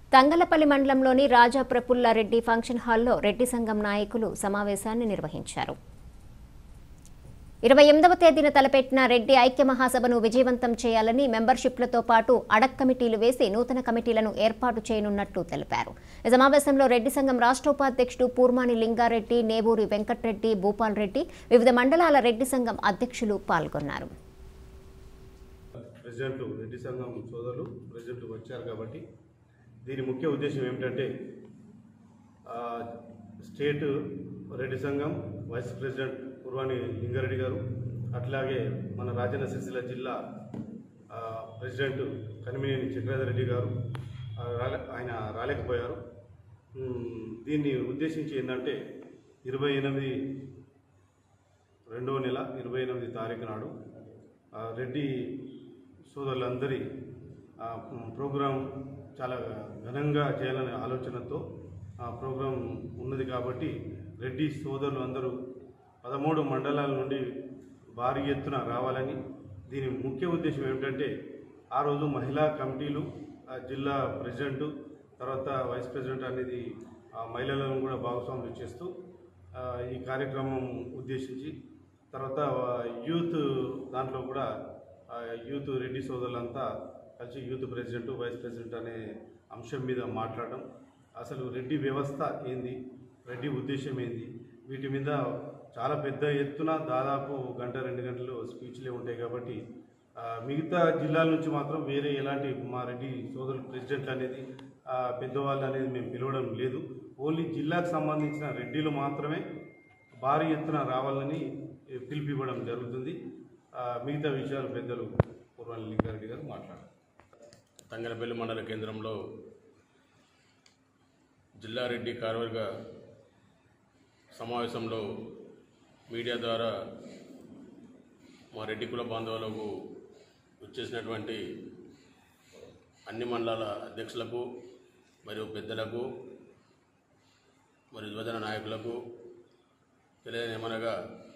తంగలపల్లి మండలంలోని రాజా ప్రఫుల్లారెడ్డి ఫంక్షన్ హాల్లో రెడ్డి సంఘం నాయకులు సమావేశాన్ని నిర్వహించారు ఇరవై ఎనిమిదవ తేదీన తలపెట్టిన రెడ్డి ఐక్య మహాసభను విజయవంతం చేయాలని మెంబర్షిప్లతో పాటు అడక్ కమిటీలు వేసి నూతన కమిటీలను ఏర్పాటు చేయనున్నట్లు తెలిపారు ఈ సమావేశంలో రెడ్డి సంఘం రాష్ట్ర ఉపాధ్యక్షుడు పూర్మాని లింగారెడ్డి నేబూరి వెంకట్రెడ్డి భూపాల్ రెడ్డి వివిధ మండలాల రెడ్డి సంఘం అధ్యక్షులు పాల్గొన్నారు ప్రెసిడెంట్ రెడ్డి సంఘం సోదరులు ప్రెసిడెంట్ వచ్చారు కాబట్టి దీని ముఖ్య ఉద్దేశం ఏమిటంటే ఆ, స్టేట్ రెడ్డి సంఘం వైస్ ప్రెసిడెంట్ కుర్వాణి లింగారెడ్డి గారు అట్లాగే మన రాజన్న సిరిసిల్ల జిల్లా ఆ, ప్రెసిడెంట్ కనిమినేని చక్రధర్ రెడ్డి గారు ఆ, రాలే ఆయన రాలేకపోయారు ఉమ్, దీన్ని ఉద్దేశించి ఏంటంటే ఇరవై ఎనిమిది రెండవ నెల ఇరవై ఎనిమిది తారీఖు నాడు ఆ, రెడ్డి సోదరులందరి ఆ, మ్, ప్రోగ్రాం చాలా ఘనంగా చేయాలనే ఆలోచనతో ఆ ప్రోగ్రాం ఉన్నది కాబట్టి రెడ్డి సోదరులు అందరూ పదమూడు మండలాల నుండి భారీ ఎత్తున రావాలని దీని ముఖ్య ఉద్దేశం ఏమిటంటే ఆ రోజు మహిళా కమిటీలు ఆ జిల్లా ప్రెసిడెంట్ తర్వాత వైస్ ప్రెసిడెంట్ అనేది ఆ మహిళలను కూడా భాగస్వాములు చేస్తూ ఆ, ఈ కార్యక్రమం ఉద్దేశించి తర్వాత ఆ, యూత్ దాంట్లో కూడా ఆ, యూత్ రెడ్డి సోదరులంతా కలిసి యూత్ ప్రెసిడెంట్ వైస్ ప్రెసిడెంట్ అనే అంశం మీద మాట్లాడడం అసలు రెడ్డి వ్యవస్థ ఏంది రెడ్డి ఉద్దేశం ఏంది వీటి మీద చాలా పెద్ద ఎత్తున దాదాపు గంట రెండు గంటలు స్పీచ్లే ఉంటాయి కాబట్టి ఆ, మిగతా జిల్లాల నుంచి మాత్రం వేరే ఎలాంటి మా రెడ్డి సోదరులు ప్రెసిడెంట్లు అనేది ఆ, పెద్దవాళ్ళు అనేది మేము పిలవడం లేదు ఓన్లీ జిల్లాకు సంబంధించిన రెడ్డిలు మాత్రమే భారీ ఎత్తున రావాలని ఏ, పిలిపివ్వడం జరుగుతుంది ఆ, మిగతా విషయాలు పెద్దలు పూర్వాల లింగారెడ్డి గారు మాట్లాడారు తంగలపల్లి మండల కేంద్రంలో జిల్లారెడ్డి కార్యవర్గ సమావేశంలో మీడియా ద్వారా మా రెడ్డి కుల బాంధవులకు వచ్చేసినటువంటి అన్ని మండలాల అధ్యక్షులకు మరియు పెద్దలకు మరియు యువజన నాయకులకు తెలియనేమనగా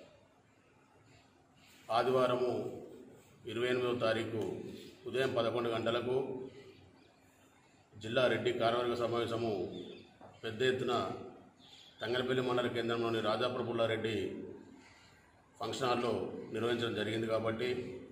ఆదివారము ఇరవై ఎనిమిదవ తారీఖు ఉదయం పదకొండు గంటలకు జిల్లా రెడ్డి కార్యవర్గ సమావేశము పెద్ద ఎత్తున తంగలపల్లి మండల కేంద్రంలోని రాజాప్రభుల్లారెడ్డి ఫంక్షన్ హాల్లో నిర్వహించడం జరిగింది కాబట్టి